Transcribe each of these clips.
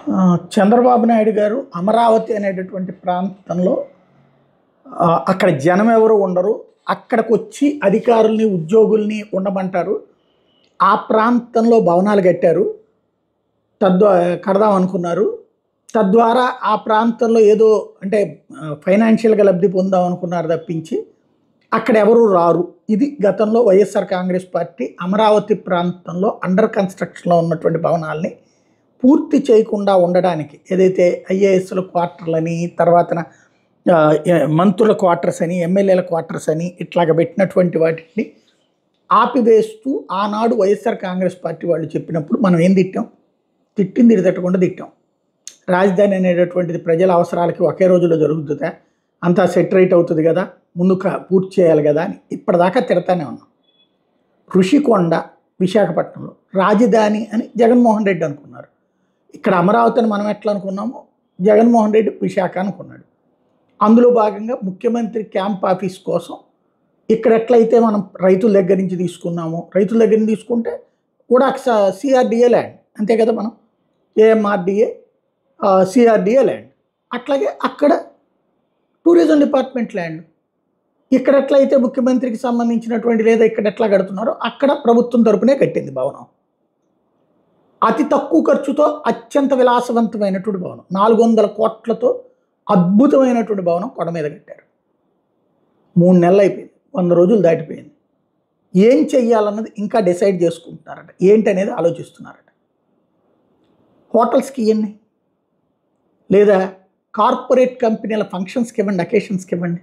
ఆ, చంద్రబాబు నాయుడు గారు అమరావతి అనేటటువంటి ప్రాంతంలో ఆ, అక్కడ జనం ఎవరు ఉండరు అక్కడికి వచ్చి అధికారుల్ని ఉద్యోగుల్ని ఉండమంటారు ఆ ప్రాంతంలో భవనాలు కట్టారు తద్వా కడదాం అనుకున్నారు తద్వారా ఆ ప్రాంతంలో ఏదో అంటే ఫైనాన్షియల్గా లబ్ధి పొందాం అనుకున్నారు తప్పించి అక్కడ ఎవరు రారు ఇది గతంలో వైఎస్ఆర్ కాంగ్రెస్ పార్టీ అమరావతి ప్రాంతంలో అండర్ కన్స్ట్రక్షన్లో ఉన్నటువంటి భవనాల్ని పూర్తి చేయకుండా ఉండడానికి ఏదైతే ఐఏఎస్ల క్వార్టర్లని తర్వాతన ఆ, ఏ- మంత్రుల క్వార్టర్స్ అని ఎమ్మెల్యేల క్వార్టర్స్ అని ఇట్లాగ పెట్టినటువంటి వాటిని ఆపివేస్తూ ఆనాడు వైఎస్ఆర్ కాంగ్రెస్ పార్టీ వాళ్ళు చెప్పినప్పుడు మనం ఏం తిట్టాం తిట్టింది ఇది తిట్టకుండా తిట్టాం రాజధాని అనేటటువంటిది ప్రజల అవసరాలకి ఒకే రోజులో జరుగుతుందా అంతా సెటరేట్ అవుతుంది కదా ముందు క- పూర్తి చేయాలి కదా అని ఇప్పటిదాకా తిడతానే ఉన్నాం ఋషికొండ విశాఖపట్నంలో రాజధాని అని జగన్మోహన్ రెడ్డి అనుకున్నారు ఇక్కడ అమరావతిని మనం ఎట్లా అనుకున్నామో జగన్మోహన్ రెడ్డి విశాఖ అనుకున్నాడు అందులో భాగంగా ముఖ్యమంత్రి క్యాంప్ ఆఫీస్ కోసం ఇక్కడ ఎట్లయితే మనం రైతుల దగ్గర నుంచి తీసుకున్నామో రైతుల దగ్గర నుంచి తీసుకుంటే కూడా సిఆర్డిఏ ల్యాండ్ అంతే కదా మనం ఏఎంఆర్డిఏ సిఆర్డిఏ ల్యాండ్ అట్లాగే అక్కడ టూరిజం డిపార్ట్మెంట్ ల్యాండ్ ఇక్కడ ఎట్లయితే ముఖ్యమంత్రికి సంబంధించినటువంటి లేదా ఇక్కడ ఎట్లా కడుతున్నారో అక్కడ ప్రభుత్వం తరపునే కట్టింది భవనం అతి తక్కువ ఖర్చుతో అత్యంత విలాసవంతమైనటువంటి భవనం నాలుగు వందల కోట్లతో అద్భుతమైనటువంటి భవనం కొండ మీద కట్టారు మూడు నెలలు అయిపోయింది వంద రోజులు దాటిపోయింది ఏం చెయ్యాలన్నది ఇంకా డిసైడ్ చేసుకుంటున్నారట ఏంటనేది ఆలోచిస్తున్నారట హోటల్స్కి ఇవ్వండి లేదా కార్పొరేట్ కంపెనీల ఫంక్షన్స్కి ఇవ్వండి అకేషన్స్కి ఇవ్వండి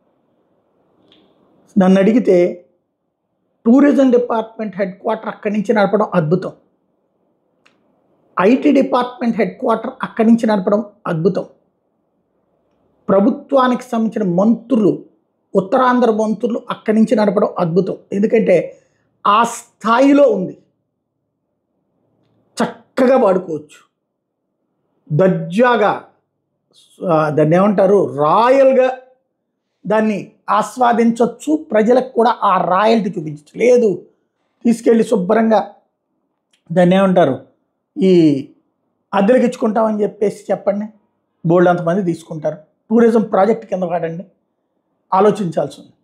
నన్ను అడిగితే టూరిజం డిపార్ట్మెంట్ హెడ్ క్వార్టర్ అక్కడి నుంచి నడపడం అద్భుతం ఐటీ డిపార్ట్మెంట్ హెడ్ క్వార్టర్ అక్కడి నుంచి నడపడం అద్భుతం ప్రభుత్వానికి సంబంధించిన మంత్రులు ఉత్తరాంధ్ర మంత్రులు అక్కడి నుంచి నడపడం అద్భుతం ఎందుకంటే ఆ స్థాయిలో ఉంది చక్కగా వాడుకోవచ్చు దర్జాగా ఆ, దాన్ని ఏమంటారు రాయల్గా దాన్ని ఆస్వాదించవచ్చు ప్రజలకు కూడా ఆ రాయల్టీ చూపించచ్చు లేదు తీసుకెళ్ళి శుభ్రంగా దాన్ని ఏమంటారు ఈ అద్దెలకు ఇచ్చుకుంటామని చెప్పేసి చెప్పండి బోల్డ్ అంతమంది తీసుకుంటారు టూరిజం ప్రాజెక్ట్ కింద వాడండి ఆలోచించాల్సి ఉంది